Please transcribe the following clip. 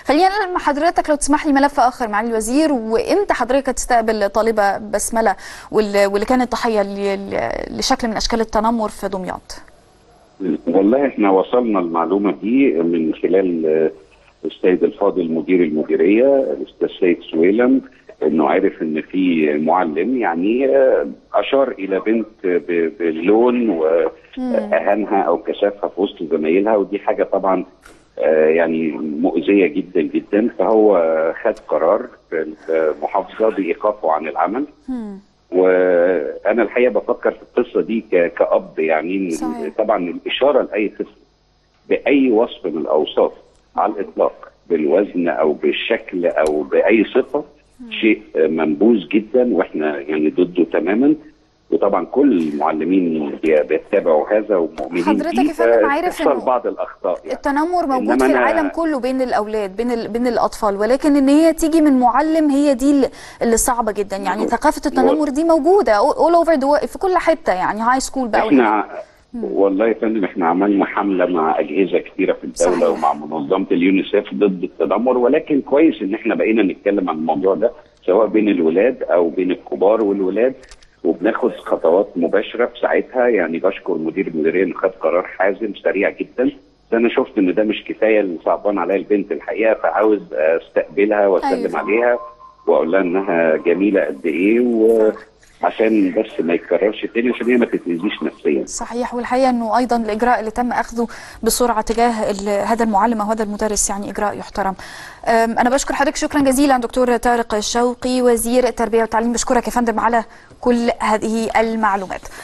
خلينا ننقل مع حضرتك لو تسمح لي ملف اخر معالي الوزير وامتى حضرتك هتستقبل طالبه بسمله واللي واللي كانت ضحيه ل- لشكل من اشكال التنمر في دمياط والله احنا وصلنا المعلومه دي من خلال آه، السيد الفاضل مدير المديريه الاستاذ سيد سويلم انه عرف ان في معلم يعني آه، اشار الى بنت ب- باللون واهانها او كشفها في وسط زمايلها ودي حاجه طبعا آه، يعني مؤذيه جدا جدا فهو خد قرار في المحافظه بايقافه عن العمل وانا الحقيقه بفكر في القصه دي ك- كاب يعني إن صحيح. طبعا الاشاره لاي طفل باي وصف من الاوصاف على الاطلاق بالوزن او بالشكل او باي صفه شيء منبوذ جدا واحنا يعني ضده تماما وطبعا كل المعلمين بي- بيتبعوا هذا ومؤمنين حضرتك بيه، يا فندم عارف فبتحصل إنه بعض الاخطاء يعني. التنمر موجود إنما في أنا- العالم كله بين الاولاد بين ال... بين الاطفال ولكن ان هي تيجي من معلم هي دي اللي- اللي صعبه جدا يعني و- ثقافه التنمر دي موجوده اول اوفر في كل حته يعني هاي سكول بقى احنا والله يا فندم احنا عملنا حمله مع اجهزه كثيره في الدوله صحيح. ومع منظمه اليونيسيف ضد التنمر ولكن كويس ان احنا بقينا نتكلم عن الموضوع ده سواء بين الولاد او بين الكبار والولاد وبناخد خطوات مباشره في ساعتها يعني بشكر مدير المديريه انه خد قرار حازم سريع جدا بس انا شفت ان ده مش كفايه اللي صعبان عليا البنت الحقيقه فعاوز استقبلها واسلم أيوة. عليها واقول لها انها جميله قد ايه وعشان بس ما يتكررش تاني عشان هي ما تتاذيش نفسيا صحيح والحقيقه انه ايضا الاجراء اللي تم اخذه بسرعه تجاه ال- هذا المعلم او هذا المدرس يعني اجراء يحترم. أم، انا بشكر حضرتك شكرا جزيلا دكتور طارق الشوقي وزير التربيه والتعليم بشكرك يا فندم على كل هذه المعلومات.